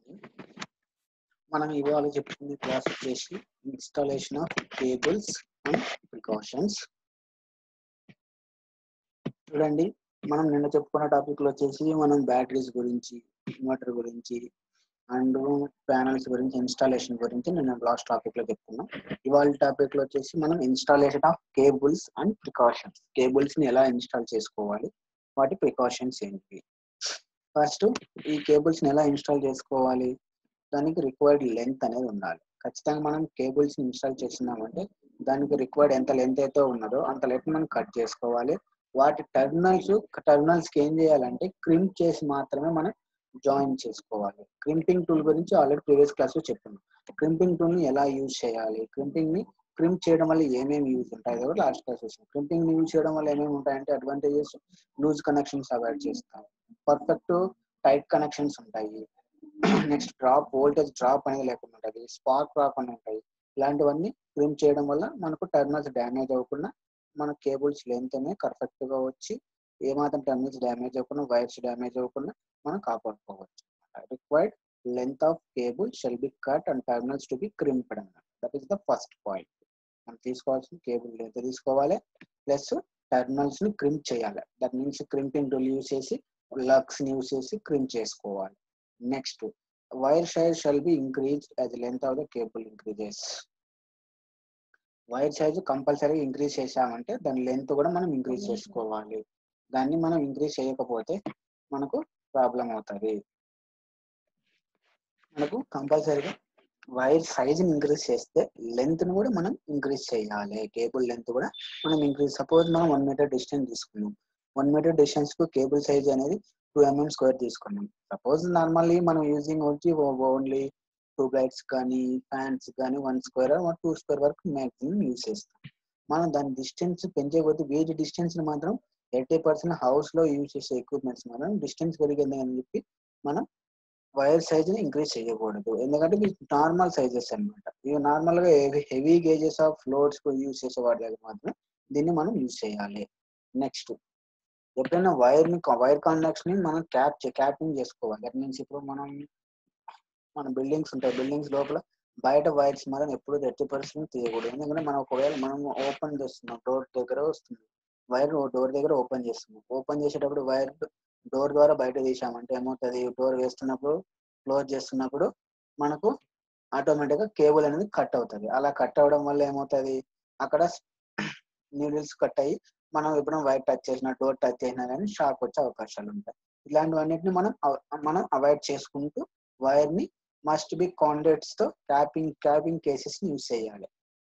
మనం ఇవాళ చెప్పుకునే క్లాస్ వచ్చేసి installation of cables and precautions చూడండి మనం నిన్న చెప్పుకున్న టాపిక్ లో వచ్చేసి మనం బ్యాటరీస్ గురించి ఇన్వర్టర్ గురించి అండ్ ప్యానల్స్ గురించి ఇన్స్టాలేషన్ గురించి నిన్న లాస్ట్ టాపిక్ లో చెప్పుకున్నాం ఇవాళ టాపిక్ లో వచ్చేసి మనం installation of cables and precautions cables ని ఎలా ఇన్స్టాల్ చేసుకోవాలి వాటి ప్రికాషన్స్ ఏంటి ఫస్ట్ ఈ కేబుల్స్ ని ఎలా ఇన్స్టాల్ చేసుకోవాలి దానికి రిక్వైర్డ్ లెంత్ అనేది ఉండాలి ఖచ్చితంగా మనం కేబుల్స్ ఇన్స్టాల్ చేస్తున్నామంటే దానికి రిక్వైర్డ్ ఎంత లెంత్ అయితే ఉన్నదో అంత లెంత్ మనం కట్ చేసుకోవాలి వాటి టర్మినల్స్ టర్మినల్స్ కి ఏం చేయాలంటే క్రింప్ చేసి మాత్రమే మనం జాయిన్ చేసుకోవాలి క్రింపింగ్ టూల్ గురించి ఆల్రెడీ ప్రీవియస్ క్లాస్ లో చెప్పుకున్నాం క్రింపింగ్ టూల్ ని ఎలా యూజ్ చేయాలి క్రింపింగ్ ని క్రింప్ చేయడం వల్ల ఏమేమి యూజ్ ఉంటాయి కూడా లాస్ట్ క్లాస్ వచ్చింది క్రింపింగ్ ని యూజ్ చేయడం వల్ల ఏమేమి ఉంటాయంటే అడ్వాంటేజెస్ లూజ్ కనెక్షన్స్ అవాయిడ్ చేస్తాం పర్ఫెక్ట్ టైట్ కనెక్షన్స్ ఉంటాయి నెక్స్ట్ డ్రాప్ వోల్టేజ్ డ్రాప్ అనేది లేకుండా ఉంటుంది స్పార్క్ రాకుండా ఉంటాయి ఇలాంటివన్నీ క్లీన్ చేయడం వల్ల మనకు టర్మినల్స్ డ్యామేజ్ అవ్వకుండా మన కేబుల్స్ లెంత్ అనేది కరెక్ట్ గా వచ్చి ఏమాత్రం టర్మినల్స్ డ్యామేజ్ అవ్వకుండా వైర్స్ డ్యామేజ్ అవ్వకుండా మనం కాపాడుకోవచ్చు required length of cable shall be cut and terminals to be crimped అన్నమాట that is the first point మనం తీసుకోవాల్సిన కేబుల్ లెంత్ తీసుకోవాలి ప్లస్ టర్మినల్స్ ని క్రింప్ చేయాలి that means crimping tool use చేసి లక్స్ ని యూస్ చేసి క్రింప్ చేసుకోవాలి next wire size shall be increase as length of the cable increases wire size compulsory increase చేసామంటే దాని లెంత్ కూడా మనం ఇంక్రీజ్ చేసుకోవాలి దాన్ని మనం ఇంక్రీజ్ చేయకపోతే మనకు ప్రాబ్లం అవుతుంది మనకు కంపల్సరీగా వైర్ సైజ్ ఇంక్రీజ్ చేస్తే లెంత్ ను కూడా మనం ఇంక్రీజ్ చేయాలి కేబుల్ లెంత్ కూడా మనం ఇంక్రీజ్ సపోజ్ మనం వన్ మీటర్ డిస్టెన్స్ తీసుకున్నాం వన్ మీటర్ డిస్టెన్స్ కు కేబుల్ సైజ్ అనేది టూ ఎంఎం స్క్వేర్ తీసుకున్నాం సపోజ్ నార్మల్లీ మనం యూజింగ్ వచ్చి ఓన్లీ టూ లైట్స్ కానీ ఫ్యాన్స్ కానీ వన్ స్క్వేర్ టూ స్క్వేర్ వరకు మ్యాక్సిమం యూజ్ చేస్తాం మనం దాని డిస్టెన్స్ పెంచే కొద్ది వేజ్ డిస్టెన్స్ మాత్రం ఎయిటీ పర్సెంట్ హౌస్ లో యూజ్ చేసే ఎక్విప్మెంట్స్ మాత్రం డిస్టెన్స్ పెరిగింది అని చెప్పి మనం వైర్ సైజ్ ని ఇంక్రీజ్ చేయకూడదు ఎందుకంటే ఇవి నార్మల్ సైజెస్ అనమాట ఇవి నార్మల్ గా heavy gauges of floors use చేసే వాటి దగ్గర మాత్రం దీన్ని మనం యూజ్ చేయాలి నెక్స్ట్ ఎప్పుడైనా వైర్ ని వైర్ కాంటాక్ట్స్ ని మనం క్యాప్ క్యాపింగ్ చేసుకోవాలి దట్ మీన్స్ ఇప్పుడు మనం మన బిల్డింగ్స్ ఉంటాయి బిల్డింగ్స్ లోపల బయట వైర్స్ మనం ఎప్పుడు థర్టీ పర్సెంట్ తీయకూడదు ఎందుకంటే మనం ఒకవేళ మనం ఓపెన్ చేస్తున్నాం డోర్ దగ్గర వస్తుంది వైర్ డోర్ దగ్గర ఓపెన్ చేస్తున్నాం ఓపెన్ చేసేటప్పుడు వైర్ డోర్ ద్వారా బయట తీసామంటే ఏమవుతుంది డోర్ వేస్తున్నప్పుడు క్లోజ్ చేస్తున్నప్పుడు మనకు ఆటోమేటిక్ గా కేబుల్ అనేది కట్ అవుతుంది అలా కట్ అవడం వల్ల ఏమవుతుంది అక్కడ నీడిల్స్ కట్ అయ్యి మనం ఎప్పుడైనా వైర్ టచ్ చేసినా డోర్ టచ్ చేసినా కానీ షాక్ వచ్చే అవకాశాలు ఉంటాయి ఇలాంటివన్నిటిని మనం మనం అవాయిడ్ చేసుకుంటూ వైర్ ని మస్ట్ బి కాంటాక్ట్స్ తో క్యాపింగ్ క్యాపింగ్ కేసెస్ ని యూజ్ చేయాలి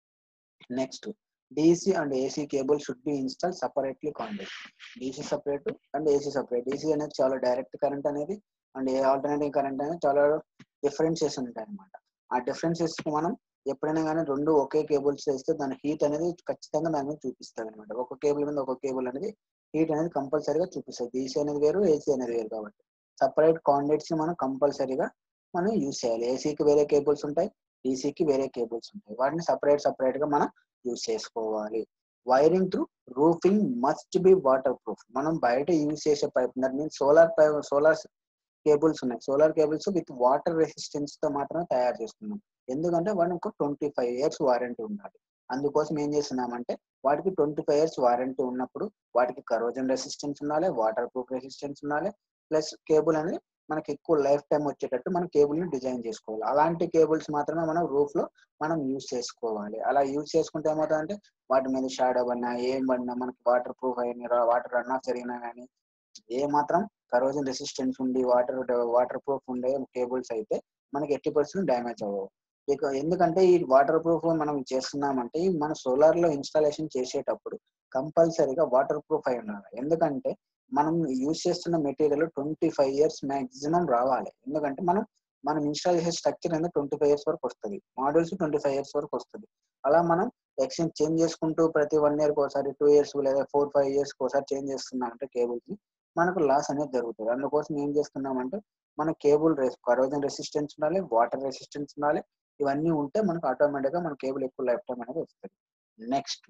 next DC and AC cable should be install separately contact DC separate and AC separate DC అనేది చాలా డైరెక్ట్ కరెంట్ అనేది అండ్ ఏ ఆల్టర్నేటివ్ కరెంట్ అనేది చాలా డిఫరెన్సెస్ ఉంటాయి అనమాట ఆ డిఫరెన్సెస్ మనం ఎప్పుడైనా కానీ రెండు ఒకే కేబుల్స్ వేస్తే దాని హీట్ అనేది ఖచ్చితంగా దాని మీద చూపిస్తుంది అనమాట ఒక కేబుల్ మీద ఒక కేబుల్ అనేది హీట్ అనేది కంపల్సరీగా చూపిస్తుంది డీసీ అనేది వేరు ఏసీ అనేది వేరు కాబట్టి సపరేట్ కాంటాక్ట్స్ ని మనం కంపల్సరీగా మనం యూజ్ చేయాలి ఏసీకి వేరే కేబుల్స్ ఉంటాయి డీసీకి వేరే కేబుల్స్ ఉంటాయి వాటిని సపరేట్ సపరేట్ గా మనం యూజ్ చేసుకోవాలి wiring through roofing must be waterproof మనం బయట యూజ్ చేసే pipe that means solar pipe solar cables ఉన్నాయి solar cables with water resistance తో మాత్రమే తయారు చేస్తున్నాం ఎందుకంటే వాటికి ట్వంటీ ఫైవ్ ఇయర్స్ వారంటీ ఉండాలి అందుకోసం ఏం చేస్తున్నామంటే వాటికి ట్వంటీ ఫైవ్ ఇయర్స్ వారంటీ ఉన్నప్పుడు వాటికి కరోజన్ రెసిస్టెన్స్ ఉండాలి వాటర్ ప్రూఫ్ రెసిస్టెన్స్ ఉండాలి ప్లస్ కేబుల్ అనేది మనకి ఎక్కువ లైఫ్ టైం వచ్చేటట్టు మనం కేబుల్ ని డిజైన్ చేసుకోవాలి అలాంటి కేబుల్స్ మాత్రమే మనం రూఫ్ లో మనం యూజ్ చేసుకోవాలి అలా యూజ్ చేసుకుంటే ఏమవుతుందంటే వాటి మీద షాడో పడినా ఏం పడినా మనకి వాటర్ ప్రూఫ్ అయిన వాటర్ రన్ ఆఫ్ జరిగినా కానీ ఏ మాత్రం కరోజన్ రెసిస్టెన్స్ ఉండి వాటర్ వాటర్ ప్రూఫ్ ఉండే కేబుల్స్ అయితే మనకి ఎయిటీ పర్సెంట్ డ్యామేజ్ అవ్వవు ఇక ఎందుకంటే ఈ వాటర్ ప్రూఫ్ మనం చేస్తున్నామంటే మన సోలార్ లో ఇన్స్టాలేషన్ చేసేటప్పుడు కంపల్సరీగా వాటర్ ప్రూఫ్ అయి ఉండాలి ఎందుకంటే మనం యూజ్ చేస్తున్న material twenty five years maximum రావాలి ఎందుకంటే మనం మనం ఇన్స్టాల్ చేసే స్ట్రక్చర్ అనేది ట్వంటీ ఫైవ్ ఇయర్స్ వరకు వస్తుంది మోడల్స్ ట్వంటీ ఫైవ్ ఇయర్స్ వరకు వస్తుంది అలా మనం ఎక్స్చేంజ్ చేంజ్ చేసుకుంటూ ప్రతి వన్ ఇయర్ ఒకసారి టూ ఇయర్స్ లేదా ఫోర్ ఫైవ్ ఇయర్స్ ఒకసారి చేంజ్ చేస్తున్నామంటే కేబుల్స్ ని మనకు లాస్ అనేది జరుగుతుంది అందుకోసం ఏం చేస్తున్నామంటే మన కేబుల్ కరోజన్ రెసిస్టెన్స్ ఉండాలి వాటర్ రెసిస్టెన్స్ ఉండాలి ఇవన్నీ ఉంటే మనకు ఆటోమేటిక్ గా మన కేబుల్ ఎక్కువ లైఫ్ టైం అనేది వస్తుంది నెక్స్ట్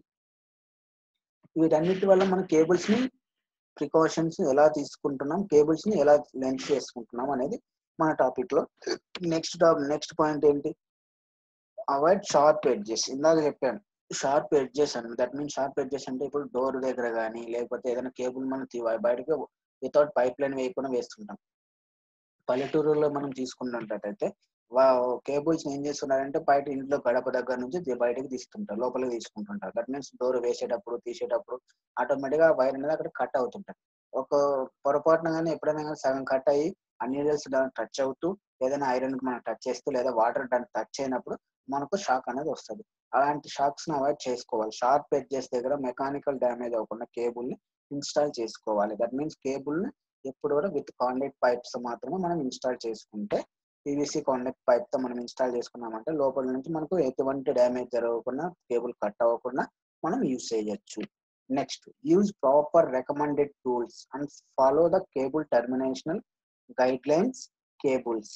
వీటన్నిటి వల్ల మన కేబుల్స్ ని ప్రికాషన్స్ ఎలా తీసుకుంటున్నాం కేబుల్స్ ని ఎలా లెన్స్ చేసుకుంటున్నాం అనేది మన టాపిక్ లో నెక్స్ట్ టాప్ నెక్స్ట్ పాయింట్ ఏంటి అవాయిడ్ షార్ప్ ఎడ్జెస్ ఇందాక చెప్పాను షార్ప్ ఎడ్జెస్ అని దట్ మీన్స్ షార్ప్ ఎడ్జెస్ అంటే ఇప్పుడు డోర్ దగ్గర కానీ లేకపోతే ఏదైనా కేబుల్ మనం తీ- బయటకు వితౌట్ పైప్ లైన్ వేయకుండా వేస్తుంటాం పల్లెటూరులో మనం తీసుకున్నట్టయితే వా కేబుల్స్ ఏం చేస్తున్నారంటే బయట ఇంట్లో గడప దగ్గర నుంచి ది- బయటకు తీస్తుంటారు లోపలికి తీసుకుంటుంటారు దట్ మీన్స్ డోర్ వేసేటప్పుడు తీసేటప్పుడు ఆటోమేటిక్ గా వైర్ అనేది అక్కడ కట్ అవుతుంటది ఒక పొరపాటున కానీ ఎప్పుడైనా కానీ సగం కట్ అయ్యి ఆ నీడిల్స్ దాన్ని టచ్ అవుతూ ఏదైనా ఐరన్ మనం టచ్ చేస్తూ లేదా వాటర్ దాన్ని టచ్ అయినప్పుడు మనకు షాక్ అనేది వస్తుంది అలాంటి షాక్స్ ని అవాయిడ్ చేసుకోవాలి షార్ప్ ఎడ్జెస్ దగ్గర మెకానికల్ డ్యామేజ్ అవ్వకుండా కేబుల్ ని ఇన్స్టాల్ చేసుకోవాలి దట్ మీన్స్ కేబుల్ ని ఎప్పుడు కూడా విత్ కాంటాక్ట్ పైప్స్ మాత్రమే మనం ఇన్స్టాల్ చేసుకుంటే పీవీసీ కాంటాక్ట్ పైప్ తో మనం ఇన్స్టాల్ చేసుకున్నామంటే లోపల నుంచి మనకు ఎటువంటి డ్యామేజ్ జరగకుండా కేబుల్ కట్ అవ్వకుండా మనం యూజ్ చేయొచ్చు next use proper recommended tools and follow the cable termination guidelines cables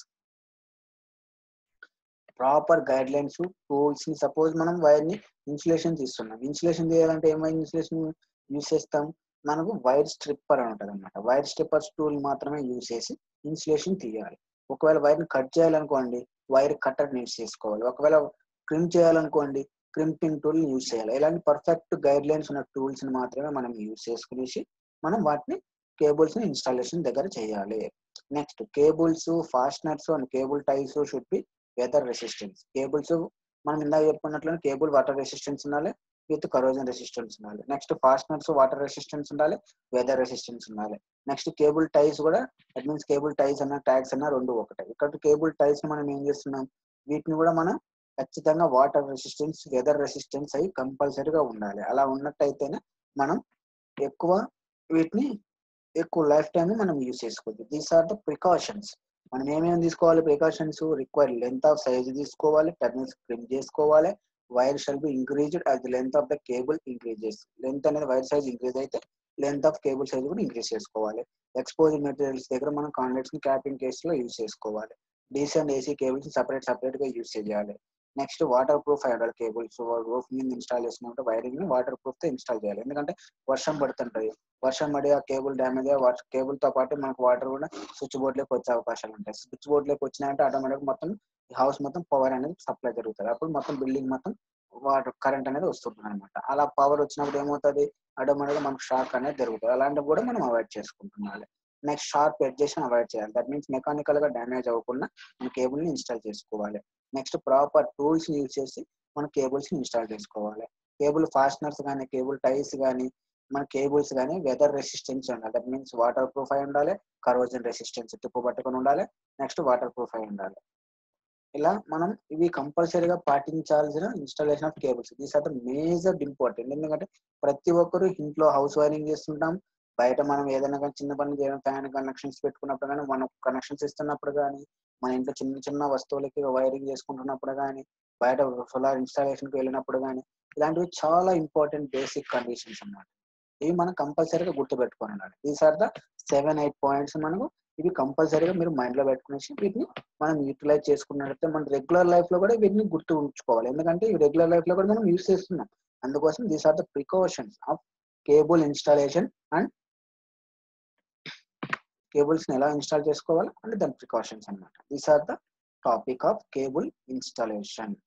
proper guidelines tools ని సపోజ్ మనం వైర్ ని ఇన్సులేషన్ తీస్తున్నాం ఇన్సులేషన్ చేయాలంటే ఏం వైర్ ఇన్సులేషన్ యూస్ చేస్తాం మనకు వైర్ స్ట్రిప్పర్ అని ఉంటుంది అనమాట వైర్ స్ట్రిప్పర్స్ టూల్ మాత్రమే యూస్ చేసి ఇన్సులేషన్ తీయాలి ఒకవేళ వైర్ ని కట్ చేయాలనుకోండి వైర్ కట్టర్ యూస్ చేసుకోవాలి ఒకవేళ క్రిమ్ చేయాలనుకోండి క్రింపింగ్ టూల్ యూస్ చేయాలి ఇలాంటి పర్ఫెక్ట్ గైడ్ లైన్స్ ఉన్న టూల్స్ ని మాత్రమే మనం యూస్ చేసుకునేసి మనం వాటిని కేబుల్స్ ని ఇన్స్టాలేషన్ దగ్గర చేయాలి next cables fasteners and cable ties should be weather resistance cables మనం ఇందాక చెప్పుకున్నట్లు కేబుల్ వాటర్ రెసిస్టెన్స్ ఉండాలి విత్ కరోజన్ రెసిస్టెన్స్ ఉండాలి నెక్స్ట్ ఫాస్ట్నర్స్ వాటర్ రెసిస్టెన్స్ ఉండాలి వెదర్ రెసిస్టెన్స్ ఉండాలి నెక్స్ట్ కేబుల్ టైస్ కూడా దట్ మీన్స్ కేబుల్ టైస్ అన్న ట్యాగ్స్ అన్న రెండు ఒకటే ఇక్కడ కేబుల్ టైస్ మనం ఏం చేస్తున్నాం వీటిని కూడా మనం ఖచ్చితంగా వాటర్ రెసిస్టెన్స్ వెదర్ రెసిస్టెన్స్ అయి కంపల్సరీగా ఉండాలి అలా ఉన్నట్టయితేనే మనం ఎక్కువ వీటిని ఎక్కువ లైఫ్ టైం మనం యూజ్ చేసుకోవచ్చు దీస్ ఆర్ ద ప్రికాషన్స్ మనం ఏమేమి తీసుకోవాలి precautions require length of size తీసుకోవాలి టర్నల్స్ క్రిమ్ చేసుకోవాలి wire shall be increased as the length of the cable increases length అనేది వైర్ సైజ్ ఇంక్రీజ్ అయితే లెంత్ ఆఫ్ కేబుల్ సైజ్ కూడా increase చేసుకోవాలి expose materials దగ్గర మనం కాంటాక్ట్స్ ని క్యాపింగ్ కేస్ లో యూజ్ చేసుకోవాలి DC and AC cables separate separate గా యూజ్ చేయాలి నెక్స్ట్ వాటర్ ప్రూఫ్ అయి ఉండాలి కేబుల్స్ రూఫ్ మీద ఇన్స్టాల్ చేసుకుంటే వైరింగ్ ని వాటర్ ప్రూఫ్ తో ఇన్స్టాల్ చేయాలి ఎందుకంటే వర్షం పడుతుంటది వర్షం పడి ఆ కేబుల్ డ్యామేజ్ కేబుల్ తో పాటు మనకు వాటర్ కూడా స్విచ్ బోర్డ్ లోకి వచ్చే అవకాశాలు ఉంటాయి స్విచ్ బోర్డ్ లోకి వచ్చినాయంటే ఆటోమేటిక్ మొత్తం హౌస్ మొత్తం పవర్ అనేది సప్లై జరుగుతుంది అప్పుడు మొత్తం బిల్డింగ్ మొత్తం వాటర్ కరెంట్ అనేది వస్తుంది అనమాట అలా పవర్ వచ్చినప్పుడు ఏమవుతుంది ఆటోమేటిక్ మనకు షాక్ అనేది జరుగుతుంది అలాంటివి కూడా మనం అవాయిడ్ చేసుకుంటున్నాలి నెక్స్ట్ షార్ప్ ఎడ్జెస్ అవాయిడ్ చేయాలి దట్ మీన్స్ మెకానికల్ గా డ్యామేజ్ అవ్వకుండా మన కేబుల్ ని ఇన్స్టాల్ చేసుకోవాలి నెక్స్ట్ ప్రాపర్ టూల్స్ యూజ్ చేసి మన కేబుల్స్ ని ఇన్స్టాల్ చేసుకోవాలి కేబుల్ ఫాస్ట్నర్స్ కానీ కేబుల్ టైస్ కానీ మన కేబుల్స్ కానీ వెదర్ రెసిస్టెన్స్ ఉండాలి దట్ మీన్స్ వాటర్ ప్రూఫ్ అయి ఉండాలి కరోజన్ రెసిస్టెన్స్ టిప్పు పట్టుకొని ఉండాలి నెక్స్ట్ వాటర్ ప్రూఫ్ అయి ఉండాలి ఇలా మనం ఇవి కంపల్సరీగా పాటించాల్సిన installation of cables these are the major important ఎందుకంటే ప్రతి ఒక్కరు ఇంట్లో హౌస్ వైరింగ్ చేస్తుంటాం బయట మనం ఏదైనా కానీ చిన్న పని చేయడం ఫ్యాన్ కనెక్షన్స్ పెట్టుకున్నప్పుడు కానీ మనం కనెక్షన్స్ ఇస్తున్నప్పుడు కానీ మన ఇంట్లో చిన్న చిన్న వస్తువులకి వైరింగ్ చేసుకుంటున్నప్పుడు కానీ బయట సోలార్ ఇన్స్టాలేషన్ కి వెళ్ళినప్పుడు కానీ ఇలాంటివి చాలా ఇంపార్టెంట్ బేసిక్ కండిషన్స్ అన్నమాట ఇవి మనం కంపల్సరీగా గుర్తుపెట్టుకొని ఉండాలి these are the seven eight points మనకు ఇవి కంపల్సరీగా మీరు మైండ్ లో పెట్టుకునేసి వీటిని మనం యూటిలైజ్ చేసుకున్నట్లయితే మన రెగ్యులర్ లైఫ్ లో కూడా వీటిని గుర్తు ఉంచుకోవాలి ఎందుకంటే ఈ రెగ్యులర్ లైఫ్ లో కూడా మనం యూస్ చేస్తున్నాం అందుకోసం these are the precautions of cable installation and cables ని ఎలా ఇన్స్టాల్ చేసుకోవాలి అంటే దాని ప్రికాషన్స్ అన్నమాట these are the topic of cable installation